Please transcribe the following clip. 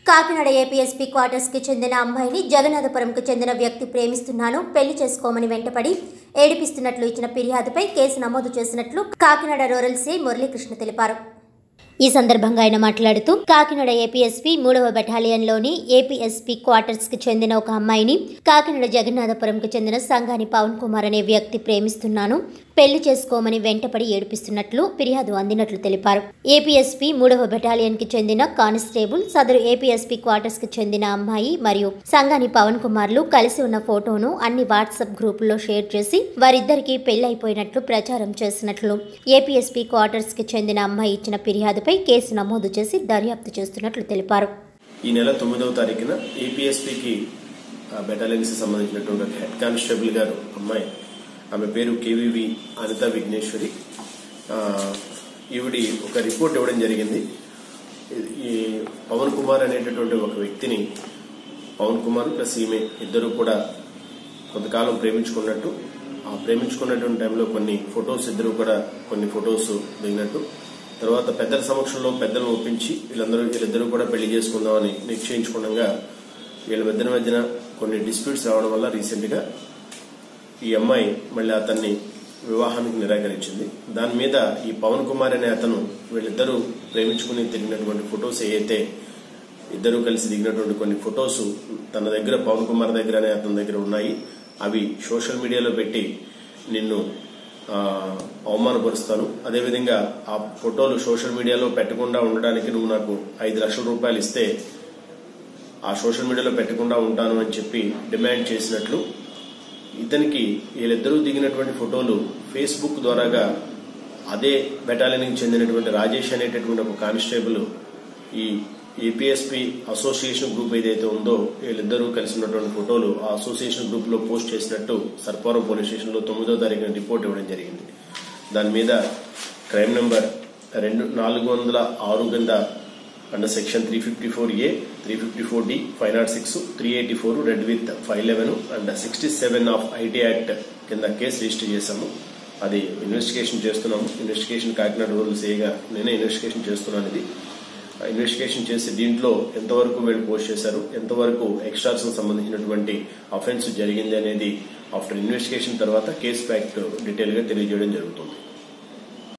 Kakinada APSP quarters కి చెందిన అమ్మాయిని జగన్నాథపురంకు చెందిన వ్యక్తి ప్రేమిస్తున్నాను పెళ్లి చేసుకోమని వెంటపడి ఏడిపిస్తున్నట్లు ఇచ్చిన ఫిర్యాదుపై కేసు నమోదు చేసినట్లు కాకినాడ రూరల్ సీఐ మురళీకృష్ణ తెలిపారు ఈ సందర్భంగా ఆయన మాట్లాడుతూ కాకినాడ ఏపీఎస్పీ మూడవ బెటాలియన్లోని ఏపీఎస్పీ క్వార్టర్స్ కి చెందిన ఒక అమ్మాయిని కాకినాడ జగన్నాథపురంకు చెందిన సంఘాని పవన్ కుమార్ అనే వ్యక్తి ప్రేమిస్తున్నాను పెళ్లి చేసుకోమని వెంటపడి ఏడిపిస్తున్నట్లు ఫిర్యాదు అందినట్లు తెలిపారు ఏపీఎస్పీ మూడవ బెటాలియన్ కి చెందిన కానిస్టేబుల్ సదరు ఏపీఎస్పీ క్వార్టర్స్ కి చెందిన అమ్మాయి మరియు సంఘాని పవన్ కుమార్లు కలిసి ఉన్న ఫోటోను అన్ని వాట్సాప్ గ్రూపుల్లో షేర్ చేసి వారిద్దరికీ పెళ్లైపోయినట్లు ప్రచారం చేసినట్లు ఏపీఎస్పీ క్వార్టర్స్ కి చెందిన అమ్మాయి ఇచ్చిన ఫిర్యాదుపై కేసు నమోదు చేసి దర్యాప్తు చేస్తున్నట్లు తెలిపారు ఈ నెల తొమ్మిదవ తారీఖున ఏపీఎస్పీకి బెటాలియన్స్ సంబంధించినటువంటి ఒక హెడ్ కానిస్టేబుల్ గారు అమ్మాయి ఆమె పేరు కేవీవి అనిత విఘ్నేశ్వరి ఆ, ఈవిడి ఒక రిపోర్ట్ ఇవ్వడం జరిగింది ఇది- ఈ పవన్ కుమార్ అనేటటువంటి ఒక వ్యక్తిని పవన్ కుమార్ ప్లస్ ఈమె ఇద్దరు కూడా కొంతకాలం ప్రేమించుకున్నట్టు ఆ ప్రేమించుకున్నటువంటి టైంలో కొన్ని ఫొటోస్ ఇద్దరు కూడా కొన్ని ఫొటోస్ దిగినట్టు తర్వాత పెద్దల సమక్షంలో పెద్దలను ఒప్పించి వీళ్ళందరూ వీళ్ళిద్దరూ కూడా పెళ్లి చేసుకుందామని నిశ్చయించుకుండగా వీళ్ళ మధ్యన మధ్యన కొన్ని డిస్ప్యూట్స్ రావడం వల్ల రీసెంట్ గా ఈ అమ్మాయి మళ్ళీ అతన్ని వివాహానికి నిరాకరించింది దాని మీద ఈ పవన్ కుమార్ అనే అతను వీళ్ళిద్దరూ ప్రేమించుకుని తిరిగినటువంటి ఫొటోస్ ఏవైతే ఇద్దరు కలిసి దిగినటువంటి కొన్ని ఫొటోస్ తన దగ్గర పవన్ కుమార్ దగ్గర అనే అతని దగ్గర ఉన్నాయి అవి సోషల్ మీడియాలో పెట్టి నిన్ను ఆ, అవమానపరుస్తాను అదేవిధంగా ఆ ఫోటోలు సోషల్ మీడియాలో పెట్టకుండా ఉండడానికి నువ్వు నాకు ఐదు లక్షల రూపాయలు ఇస్తే ఆ సోషల్ మీడియాలో పెట్టకుండా ఉంటాను అని చెప్పి డిమాండ్ చేసినట్లు ఇతనికి వీళ్ళిద్దరూ దిగినటువంటి ఫోటోలు ఫేస్బుక్ ద్వారాగా అదే బెటాలియన్కి చెందినటువంటి రాజేష్ అనేటటువంటి ఒక కానిస్టేబుల్ ఈ ఏపీఎస్పీ అసోసియేషన్ గ్రూప్ ఏదైతే ఉందో వీళ్ళిద్దరూ కలిసి ఉన్నటువంటి ఫోటోలు ఆ అసోసియేషన్ గ్రూప్ లో పోస్ట్ చేసినట్టు సర్పారం పోలీస్ స్టేషన్ లో తొమ్మిదో తారీఖున రిపోర్ట్ ఇవ్వడం జరిగింది దాని మీద క్రైమ్ నెంబర్ రెండు నాలుగు వందల ఆరు కింద under section three fifty four A three fifty four D five not six three eighty four read with five eleven and sixty seven of IT act కింద కేసు రిజిస్టర్ చేశాము అది ఇన్వెస్టిగేషన్ చేస్తున్నాము investigation Kakinada rural సేగా నేనే investigation చేస్తున్నాను ఇది ఆ investigation చేసి దీంట్లో ఎంతవరకు వీళ్ళు పోస్ట్ చేశారు ఎంతవరకు ఎక్స్ట్రాక్షన్ సంబంధించినటువంటి అఫెన్స్ జరిగింది అనేది ఆఫ్టర్ ఇన్వెస్టిగేషన్ తర్వాత కేసు ఫ్యాక్ట్ డీటెయిల్ గా తెలియజేయడం జరుగుతుంది